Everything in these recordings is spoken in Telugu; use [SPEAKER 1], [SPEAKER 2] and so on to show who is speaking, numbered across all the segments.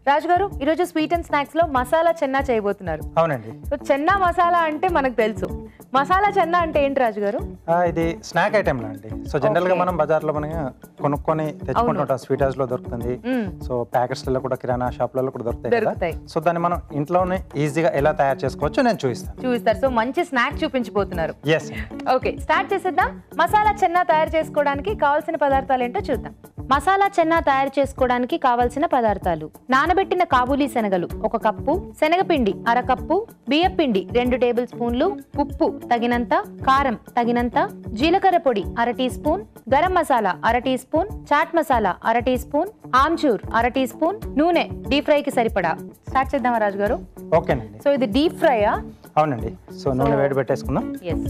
[SPEAKER 1] రాజు గారు ఈరోజు స్వీట్ అండ్ స్నాక్స్ లో మసాలా చెన్నా చేయబోతున్నారు
[SPEAKER 2] అవునండి
[SPEAKER 1] సో చెన్నా మసాలా అంటే మనకు తెలుసు మసాలా చెన్నా అంటే ఏంటి రాజు గారు
[SPEAKER 2] ఆ, ఇది స్నాక్ ఐటెం అండి సో జనరల్ గా
[SPEAKER 1] Okay.
[SPEAKER 2] మనం బజార్లో మనం కొనుక్కొని తెచ్చుకుంటుంటాం స్వీట్ హౌస్ లో దొరుకుతుంది
[SPEAKER 1] మ్మ్.
[SPEAKER 2] సో ప్యాకెట్స్లలో కూడా కిరాణా షాప్లలో కూడా దొరుకుతాయి కదా
[SPEAKER 1] దొరుకుతాయి
[SPEAKER 2] సో దాన్ని మనం ఇంట్లోనే ఈజీగా ఎలా తయారు చేసుకోవచ్చో నేను చూపిస్తాను
[SPEAKER 1] చూపిస్తారు సో మంచి స్నాక్ చూపించబోతున్నారు
[SPEAKER 2] ఎస్
[SPEAKER 1] ఓకే స్టార్ట్ చేసేద్దాం మసాలా చెన్నా తయారు చేసుకోవడానికి కావాల్సిన పదార్థాలు ఏంటో చూద్దాం మసాలా చెన్నా తయారు చేసుకోవడానికి కావాల్సిన పదార్థాలు నానబెట్టిన కాబూలీ శనగలు ఒక కప్పు శనగపిండి అర కప్పు బియ్యపిండి రెండు టేబుల్ స్పూన్లు ఉప్పు తగినంత కారం తగినంత జీలకర్ర పొడి అర టీ స్పూన్ గరం మసాలా అర టీ స్పూన్ చాట్ మసాలా అర టీ స్పూన్ ఆమ్చూర్ అర టీ స్పూన్ నూనె డీప్ ఫ్రైకి సరిపడా స్టార్ట్ చేద్దామా రాజు గారు
[SPEAKER 2] ఓకేనండి
[SPEAKER 1] సో ఇది డీప్ ఫ్రైయా
[SPEAKER 2] అవునండి సో నూనె వేడి పెట్టేసుకుందాం
[SPEAKER 1] ఎస్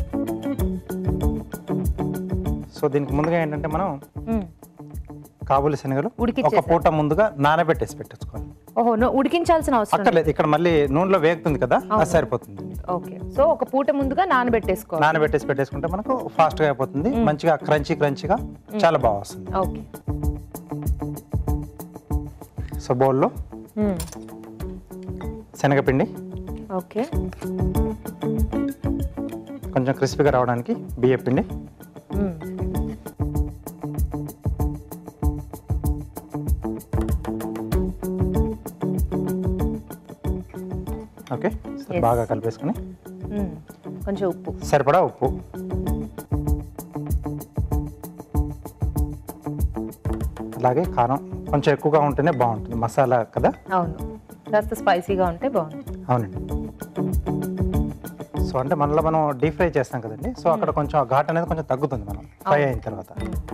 [SPEAKER 2] సో దీనికి ముందుగా ఏంటంటే మనం కాబూలి శనగలు ఒక
[SPEAKER 1] ఉడికిచ్చేసారు.
[SPEAKER 2] పూట ముందుగా నానబెట్టేసి పెట్టేసుకోవాలి
[SPEAKER 1] ఓహో నో- ఉడికించాల్సిన అవసరం లేదు.
[SPEAKER 2] అక్కర్లేదు ఇక్కడ మళ్ళీ నూనెలో వేగుతుంది కదా అది సరిపోతుంది
[SPEAKER 1] ఓకే సో ఒక పూట ముందుగా నానబెట్టేసుకోవాలి
[SPEAKER 2] నానబెట్టేసి పెట్టేసుకుంటే మనకు ఫాస్ట్ గా అయిపోతుంది మంచిగా క్రంచీ క్రంచీగా చాలా బాగా వస్తుంది
[SPEAKER 1] ఓకే
[SPEAKER 2] సో బౌల్లో శనగపిండి
[SPEAKER 1] ఓకే
[SPEAKER 2] కొంచెం క్రిస్పీగా రావడానికి బియ్య పిండి ఓకే సో
[SPEAKER 1] Yes.
[SPEAKER 2] బాగా కలిపేసుకుని
[SPEAKER 1] కొంచెం ఉప్పు
[SPEAKER 2] సరిపడా ఉప్పు అలాగే కారం కొంచెం ఎక్కువగా ఉంటేనే బాగుంటుంది మసాలా కదా
[SPEAKER 1] అవును కాస్త స్పైసీగా ఉంటే బాగుంది
[SPEAKER 2] అవునండి సో అంటే మనలో మనం డీప్ ఫ్రై చేస్తాం కదండి సో అక్కడ కొంచెం ఆ ఘాట్ అనేది కొంచెం తగ్గుతుంది మనం ఫ్రై అయిన తర్వాత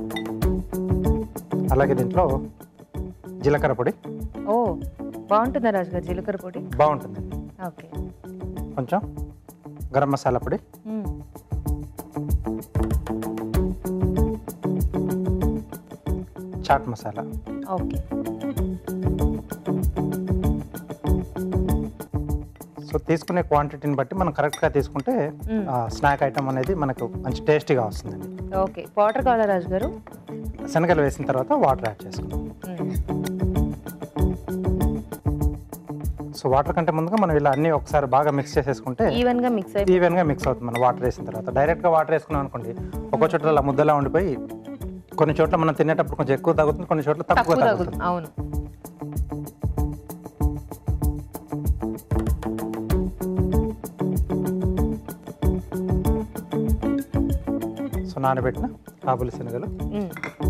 [SPEAKER 2] అలాగే దీంట్లో జీలకర్ర పొడి
[SPEAKER 1] ఓ బాగుంటుందా రాజు గారు జీలకర్ర పొడి
[SPEAKER 2] బాగుంటుందండి
[SPEAKER 1] ఓకే
[SPEAKER 2] కొంచెం గరం మసాలా పొడి చాట్ మసాలా
[SPEAKER 1] ఓకే
[SPEAKER 2] సో తీసుకునే క్వాంటిటీని బట్టి మనం కరెక్ట్గా తీసుకుంటే
[SPEAKER 1] మ్మ్.
[SPEAKER 2] స్నాక్ ఐటమ్ అనేది మనకు మంచి టేస్టీగా వస్తుందండి
[SPEAKER 1] ఓకే వాటర్ కావాలా రాజు గారు
[SPEAKER 2] శనగలు వేసిన తర్వాత వాటర్ యాడ్ చేసుకుందాం సో వాటర్ కంటే ముందుగా మనం ఇలా అన్ని ఒకసారి బాగా మిక్స్ చేసేసుకుంటే
[SPEAKER 1] ఈవెన్ గా మిక్స్ అయిపోయి
[SPEAKER 2] ఈవెన్గా మిక్స్ అవుతుంది మనం వాటర్ వేసిన తర్వాత డైరెక్ట్గా వాటర్ వేసుకున్నాం అనుకోండి ఒక్కో చోట్ల అలా ముద్దలా ఉండిపోయి కొన్ని చోట్ల మనం తినేటప్పుడు కొంచెం ఎక్కువ తగ్గుతుంది కొన్ని చోట్ల తక్కువ
[SPEAKER 1] తక్కువ
[SPEAKER 2] తగ్గుతుంది
[SPEAKER 1] తగ్గుతుంది అవును
[SPEAKER 2] సో నానబెట్టిన కాబులి శనగలు
[SPEAKER 1] మ్మ్.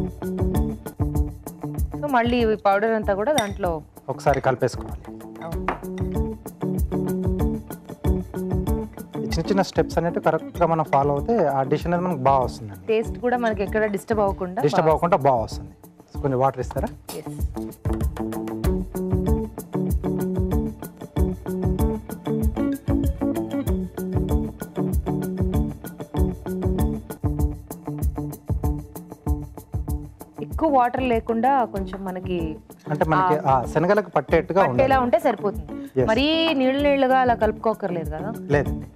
[SPEAKER 1] సో మళ్ళీ ఈ పౌడర్ అంతా కూడా దాంట్లో
[SPEAKER 2] ఒకసారి కలిపేసుకోవాలి
[SPEAKER 1] అవును.
[SPEAKER 2] ఈ చిన్న చిన్న స్టెప్స్ అనేవి కరెక్ట్గా మనం ఫాలో అవుతే ఆ డిష్ అనేది మనకు బాగా వస్తుందండి
[SPEAKER 1] టేస్ట్ కూడా మనకి ఎక్కడ డిస్టర్బ్ అవ్వకుండా
[SPEAKER 2] డిస్టర్బ్ అవ్వకుండా బాగా వస్తుంది సో కొంచెం వాటర్ ఇస్తారా
[SPEAKER 1] Yes. ఎక్కువ వాటర్ లేకుండా కొంచెం మనకి
[SPEAKER 2] అంటే మనకి ఆ శనగలకు పట్టేట్టుగా ఉండాలి
[SPEAKER 1] పట్టేలా ఉంటే సరిపోతుంది
[SPEAKER 2] Yes.
[SPEAKER 1] మరీ నీళ్ళు నీళ్ళుగా అలా కలుపుకోకర్లేదు కదా
[SPEAKER 2] లేదండి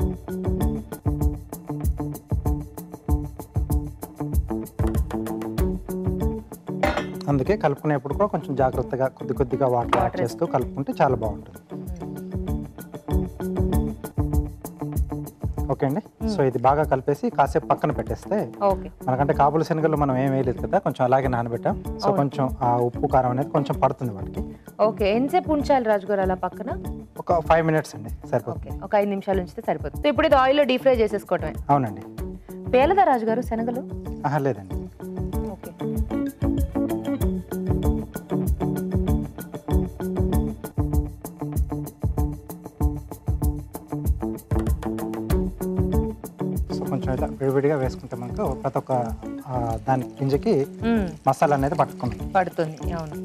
[SPEAKER 2] అందుకే కలుపుకునేప్పుడు కూడా కొంచెం జాగ్రత్తగా కొద్ది కొద్దిగా వాటర్ యాడ్ చేస్తూ కలుపుకుంటే చాలా బాగుంటుంది ఓకే అండి సో ఇది బాగా కలిపేసి కాసేపు పక్కన పెట్టేస్తే
[SPEAKER 1] ఓకే
[SPEAKER 2] మనకంటే కాబుల శనగలు మనం ఏం వేయలేదు కదా కొంచెం అలాగే నానబెట్టాం సో కొంచెం ఆ ఉప్పు కారం అనేది కొంచెం పడుతుంది వాటికి
[SPEAKER 1] ఓకే ఎంతసేపు ఉంచాలి రాజు గారు అలా పక్కన
[SPEAKER 2] ఒక ఫైవ్ మినిట్స్ అండి సరిపోతుంది
[SPEAKER 1] ఓకే ఒక ఐదు నిమిషాలు ఉంచితే సరిపోతుంది సో ఇప్పుడు ఇది ఆయిల్లో డీప్ ఫ్రై చేసేసుకోవటమే
[SPEAKER 2] అవునండి
[SPEAKER 1] పేలదా రాజు గారు శనగలు
[SPEAKER 2] ఆహా లేదండి
[SPEAKER 1] ఓకే
[SPEAKER 2] సో కొంచెం ఇలా విడివిడిగా వేసుకుంటే మనకు ప్రతి ఒక్క ఆ, దాని గింజకి
[SPEAKER 1] మ్మ్.
[SPEAKER 2] మసాలా అనేది పట్టుకుంది
[SPEAKER 1] పడుతుంది అవును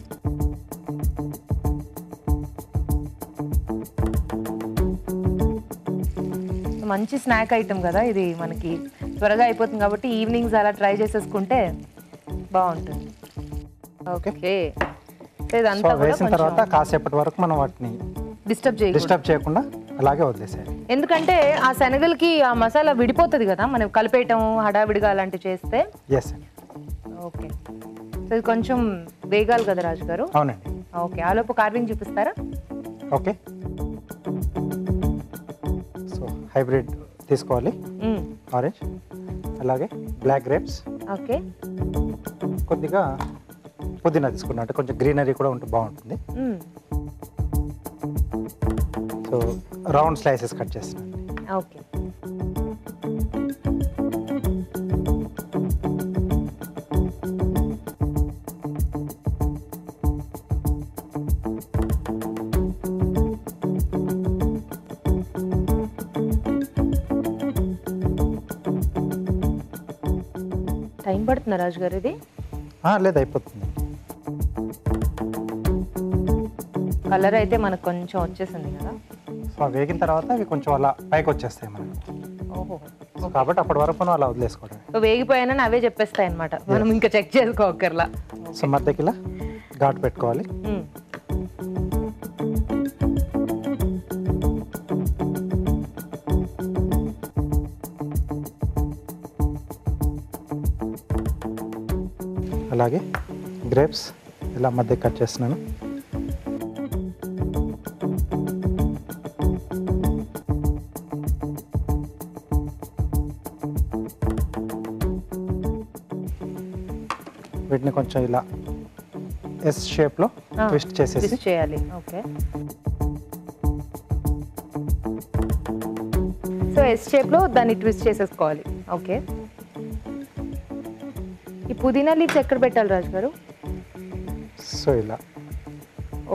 [SPEAKER 1] మంచి స్నాక్ ఐటమ్ కదా ఇది మనకి త్వరగా అయిపోతుంది కాబట్టి ఈవినింగ్స్ అలా ట్రై చేసేసుకుంటే బాగుంటుంది ఓకే సో
[SPEAKER 2] సో
[SPEAKER 1] ఇదంతా కూడా
[SPEAKER 2] వేసిన తర్వాత కాసేపటి వరకు మనం వాటిని
[SPEAKER 1] డిస్టర్బ్ చేయకూడదు
[SPEAKER 2] డిస్టర్బ్ చేయకుండా అలాగే వదిలేసేయాలి
[SPEAKER 1] ఎందుకంటే ఆ శనగలకి ఆ మసాలా విడిపోతుంది కదా మనం కలిపేయటం హడావిడిగా అలాంటివి చేస్తే
[SPEAKER 2] ఎస్ అండి
[SPEAKER 1] ఓకే సో ఇది కొంచెం వేగాలి కదా రాజు గారు
[SPEAKER 2] అవునండి
[SPEAKER 1] ఓకే ఆలోపు కార్వింగ్ చూపిస్తారా
[SPEAKER 2] ఓకే సో హైబ్రిడ్ తీసుకోవాలి
[SPEAKER 1] మ్మ్.
[SPEAKER 2] ఆరెంజ్ అలాగే బ్లాక్ గ్రేప్స్
[SPEAKER 1] ఓకే
[SPEAKER 2] కొద్దిగా పుదీనా తీసుకున్నా అంటే కొంచెం గ్రీనరీ కూడా ఉంటే బాగుంటుంది
[SPEAKER 1] మ్మ్.
[SPEAKER 2] సో రౌండ్ స్లైసెస్ కట్ చేస్తున్నాను
[SPEAKER 1] ఓకే టైం పడుతుందా రాజు గారు ఇది
[SPEAKER 2] ఆ, లేదు అయిపోతుంది
[SPEAKER 1] కలర్ అయితే మనకు కొంచెం వచ్చేసింది కదా
[SPEAKER 2] సో అవి వేగిన తర్వాత అవి కొంచెం అలా పైకి వచ్చేస్తాయి మనకి
[SPEAKER 1] ఓహో
[SPEAKER 2] సో కాబట్టి అప్పటి వరకు మనం అలా వదిలేసుకోవడం
[SPEAKER 1] సో వేగిపోయానని అవే చెప్పేస్తాయి అనమాట మనం ఇంకా చెక్ చేసుకోకర్లా
[SPEAKER 2] సో మధ్యకి ఇలా ఘాటు పెట్టుకోవాలి
[SPEAKER 1] మ్మ్.
[SPEAKER 2] అలాగే గ్రేప్స్ ఇలా మధ్య కట్ చేస్తున్నాను వీటిని కొంచెం ఇలా ఎస్ షేప్లో
[SPEAKER 1] ఆ,
[SPEAKER 2] ట్విస్ట్ చేసేసి
[SPEAKER 1] twist చేయాలి ఓకే సో ఎస్ షేప్ లో దాన్ని ట్విస్ట్ చేసేసుకోవాలి ఓకే ఈ పుదీనా లీవ్స్ ఎక్కడ పెట్టాలి రాజు గారు
[SPEAKER 2] సో ఇలా
[SPEAKER 1] ఓ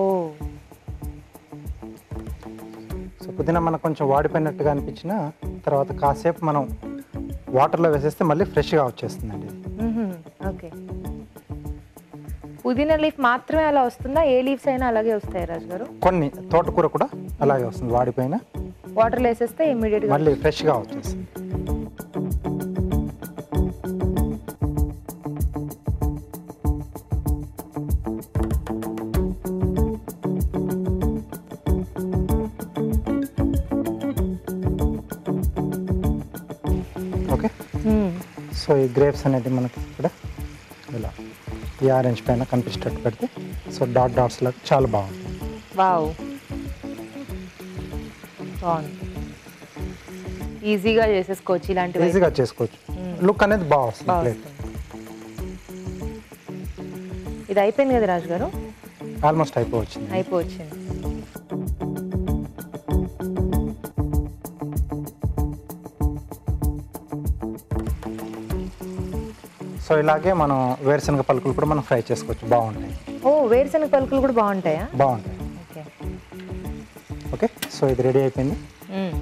[SPEAKER 2] సో పుదీనా మనకు కొంచెం వాడిపోయినట్టుగా అనిపించిన తర్వాత కాసేపు మనం వాటర్లో వేసేస్తే మళ్ళీ ఫ్రెష్గా వచ్చేస్తుందండి ఇది
[SPEAKER 1] ఓకే పుదీనా లీఫ్ మాత్రమే అలా వస్తుందా ఏ లీవ్స్ అయినా అలాగే వస్తాయి రాజు గారు
[SPEAKER 2] కొన్ని తోటకూర కూడా అలాగే వస్తుంది వాడిపోయిన
[SPEAKER 1] వాటర్లో వేసేస్తే ఇమ్మీడియట్ గా
[SPEAKER 2] మళ్ళీ ఫ్రెష్గా వచ్చేస్తుంది ఓకే
[SPEAKER 1] మ్మ్.
[SPEAKER 2] సో ఈ గ్రేప్స్ అనేది మనకి ఇక్కడ ఇలా ఈ ఆరెంజ్ పైన కనిపించేటట్టు పెడితే సో డాట్ డాట్స్ లాగా చాలా బాగుంది
[SPEAKER 1] వావ్ బాగుంది ఈజీగా చేసేసుకోవచ్చు ఇలాంటివి
[SPEAKER 2] ఈజీగా చేసుకోవచ్చు లుక్ అనేది బాగా వస్తుంది
[SPEAKER 1] బాగా
[SPEAKER 2] ప్లేట్
[SPEAKER 1] వస్తుంది. ఇది అయిపోయింది కదా రాజు గారు
[SPEAKER 2] ఆల్మోస్ట్ అయిపోవచ్చింది
[SPEAKER 1] అయిపోవచ్చింది
[SPEAKER 2] సో ఇలాగే మనం వేరుశనగ పలుకులు కూడా మనం ఫ్రై చేసుకోవచ్చు బాగుంటాయి
[SPEAKER 1] ఓ వేరుశనగ పలుకులు కూడా బాగుంటాయా
[SPEAKER 2] బాగుంటాయి
[SPEAKER 1] ఓకే
[SPEAKER 2] ఓకే సో ఇది రెడీ అయిపోయింది
[SPEAKER 1] మ్మ్.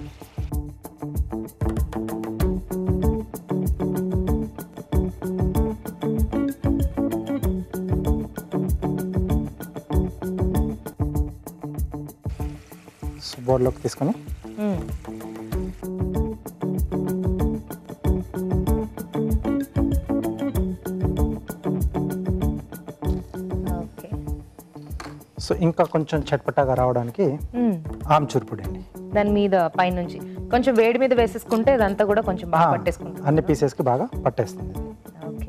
[SPEAKER 2] సో బోర్డులోకి తీసుకొని
[SPEAKER 1] మ్మ్. ఓకే
[SPEAKER 2] సో ఇంకా కొంచెం చట్పటాగా రావడానికి
[SPEAKER 1] మ్మ్.
[SPEAKER 2] ఆమ్చూర్ పొడి అండి
[SPEAKER 1] దాని మీద పైనుంచి కొంచెం వేడి మీద వేసేసుకుంటే ఇదంతా కూడా కొంచెం బాగా
[SPEAKER 2] ఆ,
[SPEAKER 1] పట్టేసుకుంటుంది
[SPEAKER 2] అన్ని పీసెస్కి బాగా పట్టేస్తుంది
[SPEAKER 1] ఓకే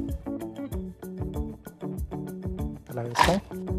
[SPEAKER 2] అలా వేస్తే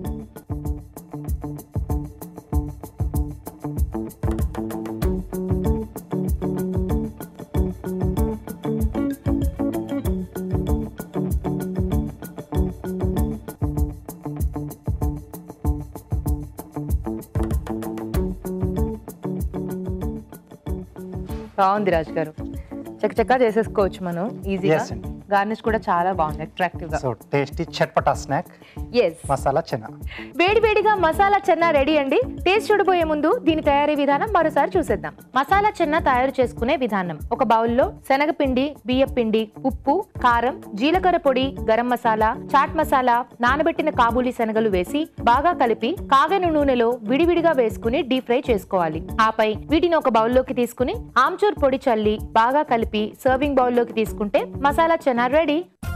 [SPEAKER 1] బాగుంది రాజు గారు చక్కచక్కా చేసేసుకోవచ్చు మనం ఈజీగా
[SPEAKER 2] Yes అండి.
[SPEAKER 1] గార్నిష్ కూడా చాలా బాగుంది అట్రాక్టివ్ గా
[SPEAKER 2] so tasty chatpata snack
[SPEAKER 1] yes
[SPEAKER 2] masala chana
[SPEAKER 1] వేడివేడిగా మసాలా చెన్నా రెడీ అండి టేస్ట్ చూడబోయే ముందు దీని తయారీ విధానం మరోసారి చూసేద్దాం మసాలా చెన్నా తయారు చేసుకునే విధానం ఒక బౌల్లో శనగపిండి బియ్య పిండి ఉప్పు కారం జీలకర్ర పొడి గరం మసాలా చాట్ మసాలా నానబెట్టిన కాబూలి శనగలు వేసి బాగా కలిపి కాగని నూనెలో విడివిడిగా వేసుకుని డీప్ ఫ్రై చేసుకోవాలి ఆపై వీటిని ఒక బౌల్లోకి తీసుకుని ఆమ్చూర్ పొడి చల్లి బాగా కలిపి సర్వింగ్ బౌల్లోకి తీసుకుంటే మసాలా చెన్నా రెడీ